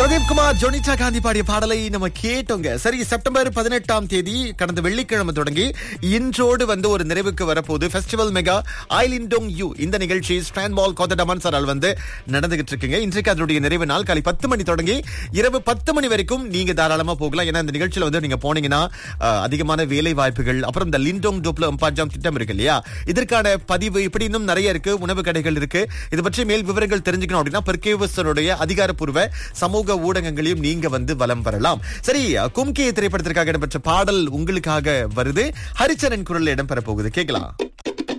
பிரதீப் குமார் ஜொனிச்சா காந்தி பாடிய பாடலை நம்ம கேட்டோங்க சரி செப்டம்பர் பதினெட்டாம் தேதி கடந்த வெள்ளிக்கிழமை தொடங்கி இன்றோடு வந்து ஒரு நிறைவுக்கு வரப்போகுது ஃபெஸ்டிவல் மெகா ஐலிண்டோங் யூ இந்த நிகழ்ச்சி ஸ்டாண்ட் பால் கோத்தடமான் சாரால் வந்து நடந்துகிட்டு இருக்குங்க இன்றைக்கு அதனுடைய நிறைவு நாள் காலை பத்து மணி தொடங்கி இரவு பத்து மணி வரைக்கும் நீங்க தாராளமா போகலாம் ஏன்னா இந்த நிகழ்ச்சியில வந்து நீங்க போனீங்கன்னா அஹ், அதிகமான வேலை வாய்ப்புகள் அப்புறம் இந்த லிண்டோங் டோப்ல அம்பாஜாம் திட்டம் இருக்கு இல்லையா இதற்கான பதிவு இப்படி இன்னும் நிறைய இருக்கு உணவு கடைகள் இருக்கு இது பற்றி மேல் விவரங்கள் தெரிஞ்சுக்கணும் அப்படின்னா பெர்கேவஸனுடைய அதிகாரப்பூர்வ சமூக ஊடகங்களையும் நீங்க வந்து வலம் வரலாம் சரி கும்கே திரைப்படத்திற்காக இடம்பெற்ற பாடல் உங்களுக்காக வருது ஹரிச்சரன் குரல் இடம்பெற போகுது கேட்கலாம்